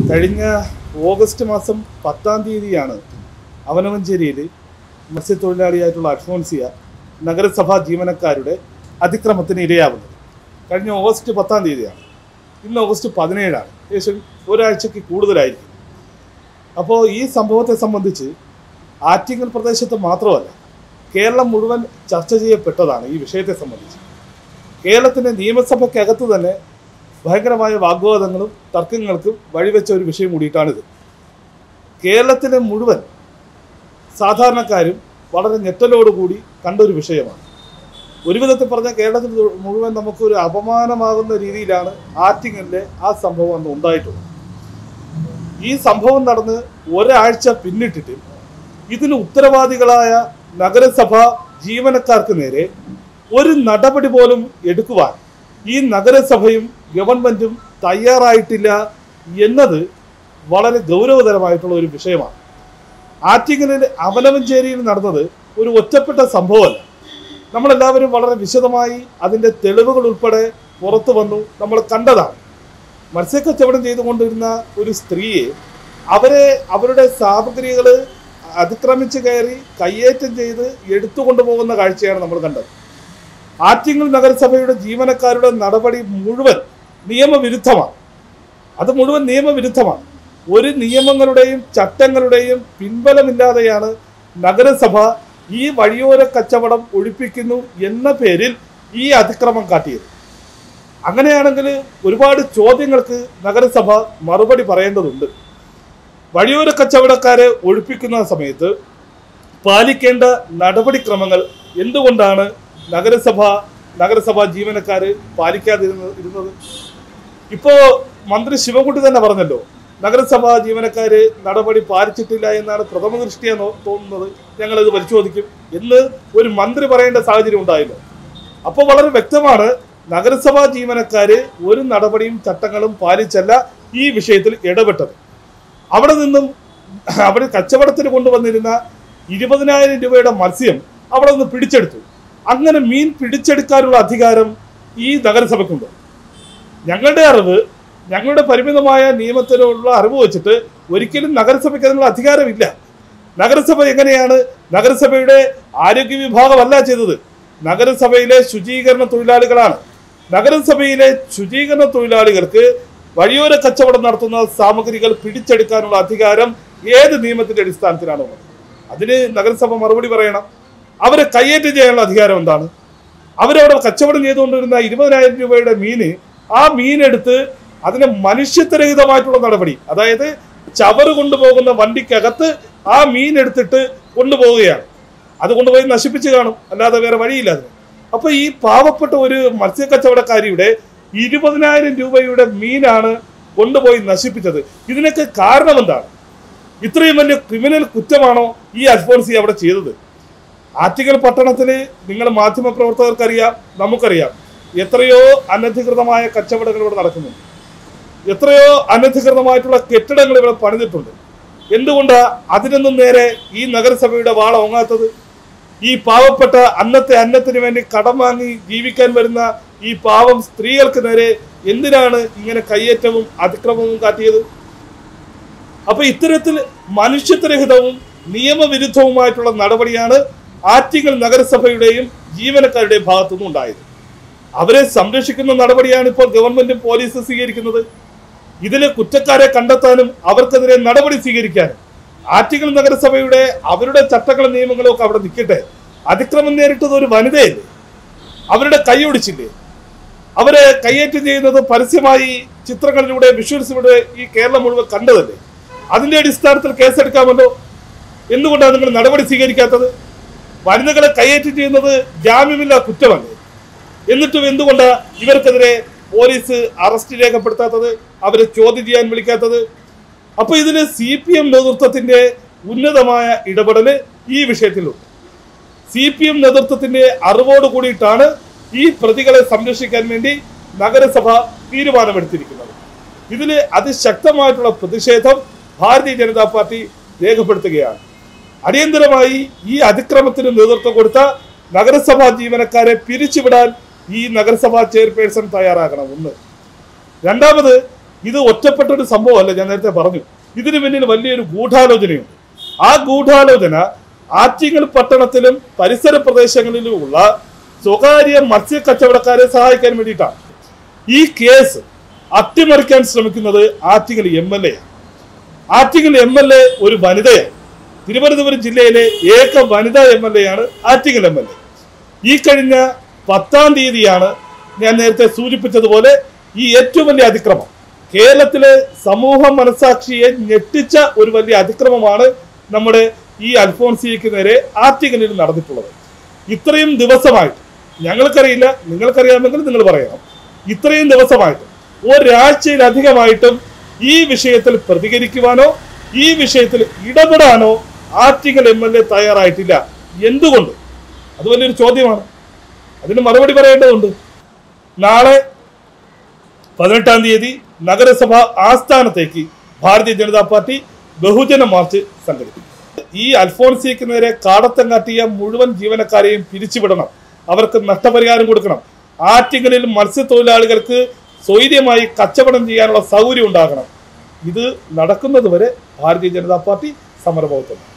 കഴിഞ്ഞ ഓഗസ്റ്റ് മാസം പത്താം തീയതിയാണ് അവനവഞ്ചേരിയിൽ മത്സ്യത്തൊഴിലാളിയായിട്ടുള്ള അൽഫോൻസിയ നഗരസഭാ ജീവനക്കാരുടെ അതിക്രമത്തിന് ഇരയാവുന്നത് കഴിഞ്ഞ ഓഗസ്റ്റ് പത്താം തീയതിയാണ് ഇന്ന് ഓഗസ്റ്റ് പതിനേഴാണ് ഏകദേശം ഒരാഴ്ചയ്ക്ക് കൂടുതലായിരിക്കും അപ്പോൾ ഈ സംഭവത്തെ സംബന്ധിച്ച് ആറ്റിങ്ങൽ പ്രദേശത്ത് മാത്രമല്ല കേരളം മുഴുവൻ ചർച്ച ചെയ്യപ്പെട്ടതാണ് ഈ വിഷയത്തെ സംബന്ധിച്ച് കേരളത്തിൻ്റെ നിയമസഭയ്ക്കകത്ത് തന്നെ ഭയങ്കരമായ വാഗ്വാദങ്ങളും തർക്കങ്ങൾക്കും വഴിവെച്ച ഒരു വിഷയം കൂടിയിട്ടാണിത് കേരളത്തിലെ മുഴുവൻ സാധാരണക്കാരും വളരെ ഞെട്ടലോടുകൂടി കണ്ട ഒരു വിഷയമാണ് ഒരു വിധത്തിൽ പറഞ്ഞാൽ കേരളത്തിൽ മുഴുവൻ നമുക്കൊരു അപമാനമാകുന്ന രീതിയിലാണ് ആറ്റിങ്ങലിലെ ആ സംഭവം അന്ന് ഉണ്ടായിട്ടുള്ളത് ഈ സംഭവം നടന്ന് ഒരാഴ്ച പിന്നിട്ടിട്ട് ഇതിന് ഉത്തരവാദികളായ നഗരസഭ ജീവനക്കാർക്ക് നേരെ ഒരു നടപടി പോലും എടുക്കുവാൻ ഈ നഗരസഭയും ഗവൺമെന്റും തയ്യാറായിട്ടില്ല എന്നത് വളരെ ഗൗരവതരമായിട്ടുള്ള ഒരു വിഷയമാണ് ആറ്റിങ്ങലിൽ അവനവഞ്ചേരിയിൽ നടന്നത് ഒരു ഒറ്റപ്പെട്ട സംഭവമല്ല നമ്മളെല്ലാവരും വളരെ വിശദമായി അതിൻ്റെ തെളിവുകൾ ഉൾപ്പെടെ പുറത്തു വന്നു നമ്മൾ കണ്ടതാണ് മത്സ്യക്കച്ചവടം ചെയ്തുകൊണ്ടിരുന്ന ഒരു സ്ത്രീയെ അവരെ അവരുടെ സാമഗ്രികൾ അതിക്രമിച്ച് കയറി കയ്യേറ്റം ചെയ്ത് എടുത്തുകൊണ്ടു പോകുന്ന കാഴ്ചയാണ് നമ്മൾ കണ്ടത് ആറ്റിങ്ങൽ നഗരസഭയുടെ ജീവനക്കാരുടെ നടപടി മുഴുവൻ നിയമവിരുദ്ധമാണ് അത് മുഴുവൻ നിയമവിരുദ്ധമാണ് ഒരു നിയമങ്ങളുടെയും ചട്ടങ്ങളുടെയും പിൻബലമില്ലാതെയാണ് നഗരസഭ ഈ വഴിയോര കച്ചവടം ഒഴിപ്പിക്കുന്നു എന്ന പേരിൽ ഈ അതിക്രമം കാട്ടിയത് അങ്ങനെയാണെങ്കിൽ ഒരുപാട് ചോദ്യങ്ങൾക്ക് നഗരസഭ മറുപടി പറയേണ്ടതുണ്ട് വഴിയോര കച്ചവടക്കാരെ ഒഴിപ്പിക്കുന്ന സമയത്ത് പാലിക്കേണ്ട നടപടിക്രമങ്ങൾ എന്തുകൊണ്ടാണ് നഗരസഭ നഗരസഭാ ജീവനക്കാർ പാലിക്കാതിരുന്ന ഇരുന്നത് ഇപ്പോ മന്ത്രി ശിവൻകുട്ടി തന്നെ പറഞ്ഞല്ലോ നഗരസഭാ ജീവനക്കാര് നടപടി പാലിച്ചിട്ടില്ല എന്നാണ് പ്രഥമ ദൃഷ്ടിയ തോന്നുന്നത് ഞങ്ങളിത് പരിശോധിക്കും എന്ന് ഒരു മന്ത്രി പറയേണ്ട സാഹചര്യം ഉണ്ടായല്ലോ അപ്പോൾ വളരെ വ്യക്തമാണ് നഗരസഭാ ജീവനക്കാര് ഒരു നടപടിയും ചട്ടങ്ങളും പാലിച്ചല്ല ഈ വിഷയത്തിൽ ഇടപെട്ടത് അവിടെ നിന്നും അവിടെ കച്ചവടത്തിന് കൊണ്ടുവന്നിരുന്ന ഇരുപതിനായിരം രൂപയുടെ മത്സ്യം അവിടെ നിന്ന് പിടിച്ചെടുത്തു അങ്ങനെ മീൻ പിടിച്ചെടുക്കാനുള്ള അധികാരം ഈ നഗരസഭയ്ക്കുണ്ട് ഞങ്ങളുടെ അറിവ് ഞങ്ങളുടെ പരിമിതമായ നിയമത്തിലുള്ള അറിവ് വെച്ചിട്ട് ഒരിക്കലും നഗരസഭയ്ക്ക് അതിനുള്ള അധികാരമില്ല നഗരസഭ എങ്ങനെയാണ് നഗരസഭയുടെ ആരോഗ്യ വിഭാഗമല്ല ചെയ്തത് നഗരസഭയിലെ ശുചീകരണ തൊഴിലാളികളാണ് നഗരസഭയിലെ ശുചീകരണ തൊഴിലാളികൾക്ക് വഴിയോര കച്ചവടം നടത്തുന്ന സാമഗ്രികൾ പിടിച്ചെടുക്കാനുള്ള അധികാരം ഏത് നിയമത്തിന്റെ അടിസ്ഥാനത്തിലാണ് ഉള്ളത് അതിന് നഗരസഭ മറുപടി പറയണം അവരെ കയ്യേറ്റം ചെയ്യാനുള്ള അധികാരം എന്താണ് അവരവിടെ കച്ചവടം ചെയ്തുകൊണ്ടിരുന്ന ഇരുപതിനായിരം രൂപയുടെ മീന് ആ മീനെടുത്ത് അതിന് മനുഷ്യത്വരഹിതമായിട്ടുള്ള നടപടി അതായത് ചവറ് കൊണ്ടുപോകുന്ന വണ്ടിക്കകത്ത് ആ മീൻ എടുത്തിട്ട് കൊണ്ടുപോവുകയാണ് അത് കൊണ്ടുപോയി നശിപ്പിച്ച് കാണും അല്ലാതെ വേറെ വഴിയില്ല അതിന് അപ്പൊ ഈ പാവപ്പെട്ട ഒരു മത്സ്യക്കച്ചവടക്കാരിയുടെ ഇരുപതിനായിരം രൂപയുടെ മീനാണ് കൊണ്ടുപോയി നശിപ്പിച്ചത് ഇതിനൊക്കെ കാരണം എന്താണ് ഇത്രയും വലിയ ക്രിമിനൽ കുറ്റമാണോ ഈ അൽഫോൺസി അവിടെ ചെയ്തത് ആറ്റിങ്ങൽ പട്ടണത്തിൽ നിങ്ങൾ മാധ്യമ പ്രവർത്തകർക്കറിയാം നമുക്കറിയാം എത്രയോ അനധികൃതമായ കച്ചവടങ്ങൾ ഇവിടെ നടക്കുന്നുണ്ട് എത്രയോ അനധികൃതമായിട്ടുള്ള കെട്ടിടങ്ങൾ ഇവിടെ പണിതിട്ടുണ്ട് എന്തുകൊണ്ടാ അതിനൊന്നും നേരെ ഈ നഗരസഭയുടെ വാള ഒങ്ങാത്തത് ഈ പാവപ്പെട്ട അന്നത്തെ അന്നത്തിന് വേണ്ടി കടം വാങ്ങി ജീവിക്കാൻ വരുന്ന ഈ പാവം സ്ത്രീകൾക്ക് നേരെ എന്തിനാണ് ഇങ്ങനെ കയ്യേറ്റവും അതിക്രമവും കാട്ടിയത് അപ്പൊ ഇത്തരത്തിൽ മനുഷ്യത്വരഹിതവും നിയമവിരുദ്ധവുമായിട്ടുള്ള നടപടിയാണ് ആറ്റിങ്ങൽ നഗരസഭയുടെയും ജീവനക്കാരുടെയും ഭാഗത്തുനിന്നും ഉണ്ടായത് അവരെ സംരക്ഷിക്കുന്ന നടപടിയാണ് ഇപ്പോൾ ഗവൺമെന്റും പോലീസും സ്വീകരിക്കുന്നത് ഇതിലെ കുറ്റക്കാരെ കണ്ടെത്താനും അവർക്കെതിരെ നടപടി സ്വീകരിക്കാനും ആറ്റിങ്ങൽ നഗരസഭയുടെ അവരുടെ ചട്ടങ്ങളും നിയമങ്ങളും ഒക്കെ അവിടെ നിൽക്കട്ടെ അതിക്രമം നേരിട്ടത് ഒരു വനിതയല്ലേ അവരുടെ കൈയൊടിച്ചില്ലേ അവരെ കയ്യേറ്റം ചെയ്യുന്നത് പരസ്യമായി ചിത്രങ്ങളിലൂടെ വിഷ്വൽസിലൂടെ ഈ കേരളം മുഴുവൻ കണ്ടതല്ലേ അതിന്റെ അടിസ്ഥാനത്തിൽ കേസെടുക്കാമല്ലോ എന്തുകൊണ്ടാണ് നിങ്ങൾ നടപടി സ്വീകരിക്കാത്തത് വനിതകളെ കയ്യേറ്റം ചെയ്യുന്നത് ജാമ്യമില്ല കുറ്റമല്ലേ എന്നിട്ടും എന്തുകൊണ്ട് ഇവർക്കെതിരെ പോലീസ് അറസ്റ്റ് രേഖപ്പെടുത്താത്തത് അവരെ ചോദ്യം ചെയ്യാൻ വിളിക്കാത്തത് അപ്പൊ ഇതിന് സി പി എം നേതൃത്വത്തിന്റെ ഉന്നതമായ ഇടപെടൽ ഈ വിഷയത്തിലുണ്ട് സി പി എം നേതൃത്വത്തിന്റെ അറിവോട് കൂടിയിട്ടാണ് ഈ പ്രതികളെ സംരക്ഷിക്കാൻ വേണ്ടി നഗരസഭ തീരുമാനമെടുത്തിരിക്കുന്നത് ഇതിൽ അതിശക്തമായിട്ടുള്ള പ്രതിഷേധം ഭാരതീയ ജനതാ പാർട്ടി രേഖപ്പെടുത്തുകയാണ് അടിയന്തരമായി ഈ അതിക്രമത്തിന് നേതൃത്വം കൊടുത്ത നഗരസഭാ ജീവനക്കാരെ പിരിച്ചുവിടാൻ ഈ നഗരസഭാ ചെയർപേഴ്സൺ തയ്യാറാകണം ഒന്ന് രണ്ടാമത് ഇത് ഒറ്റപ്പെട്ട ഒരു സംഭവമല്ല ഞാൻ നേരത്തെ പറഞ്ഞു ഇതിന് പിന്നിൽ വലിയൊരു ഗൂഢാലോചനയുണ്ട് ആ ഗൂഢാലോചന ആറ്റിങ്ങൽ പട്ടണത്തിലും പരിസര പ്രദേശങ്ങളിലുമുള്ള സ്വകാര്യ മത്സ്യ കച്ചവടക്കാരെ സഹായിക്കാൻ വേണ്ടിയിട്ടാണ് ഈ കേസ് അട്ടിമറിക്കാൻ ശ്രമിക്കുന്നത് Attingal M L A Attingal M L A ഒരു വനിതയാണ് തിരുവനന്തപുരം ജില്ലയിലെ ഏക വനിതാ എം എൽ എ ആണ് ആറ്റിങ്ങൽ എം എൽ എ ഈ കഴിഞ്ഞ പത്താം തീയതിയാണ് ഞാൻ നേരത്തെ സൂചിപ്പിച്ചതുപോലെ ഈ ഏറ്റവും വലിയ അതിക്രമം കേരളത്തിലെ സമൂഹ മനസാക്ഷിയെ ഞെട്ടിച്ച ഒരു വലിയ അതിക്രമമാണ് നമ്മുടെ ഈ അൽഫോൺസിയയ്ക്ക് നേരെ ആറ്റിങ്ങലിൽ നടന്നിട്ടുള്ളത് ഇത്രയും ദിവസമായിട്ട് ഞങ്ങൾക്കറിയില്ല നിങ്ങൾക്കറിയാമെങ്കിൽ നിങ്ങൾ പറയണം ഇത്രയും ദിവസമായിട്ട് ഒരാഴ്ചയിലധികമായിട്ടും ഈ വിഷയത്തിൽ പ്രതികരിക്കുവാനോ ഈ വിഷയത്തിൽ ഇടപെടാനോ ആറ്റിങ്ങൽ എം എൽ എ തയ്യാറായിട്ടില്ല എന്തുകൊണ്ട് അത് വലിയൊരു ചോദ്യമാണ് അതിന് മറുപടി പറയേണ്ടതുണ്ട് നാളെ പതിനെട്ടാം തീയതി നഗരസഭ ആസ്ഥാനത്തേക്ക് ഭാരതീയ ജനതാ പാർട്ടി ബഹുജന മാർച്ച് സംഘടിപ്പിക്കും ഈ അൽഫോൺസിയക്ക് നേരെ കാടത്തം കാട്ടിയ മുഴുവൻ ജീവനക്കാരെയും പിരിച്ചുവിടണം അവർക്ക് നഷ്ടപരിഹാരം കൊടുക്കണം ആറ്റിങ്ങലിൽ മത്സ്യത്തൊഴിലാളികൾക്ക് സ്വൈര്യമായി കച്ചവടം ചെയ്യാനുള്ള സൗകര്യം ഉണ്ടാകണം ഇത് നടക്കുന്നത് വരെ ഭാരതീയ ജനതാ പാർട്ടി സമരബോധത്തിലാണ്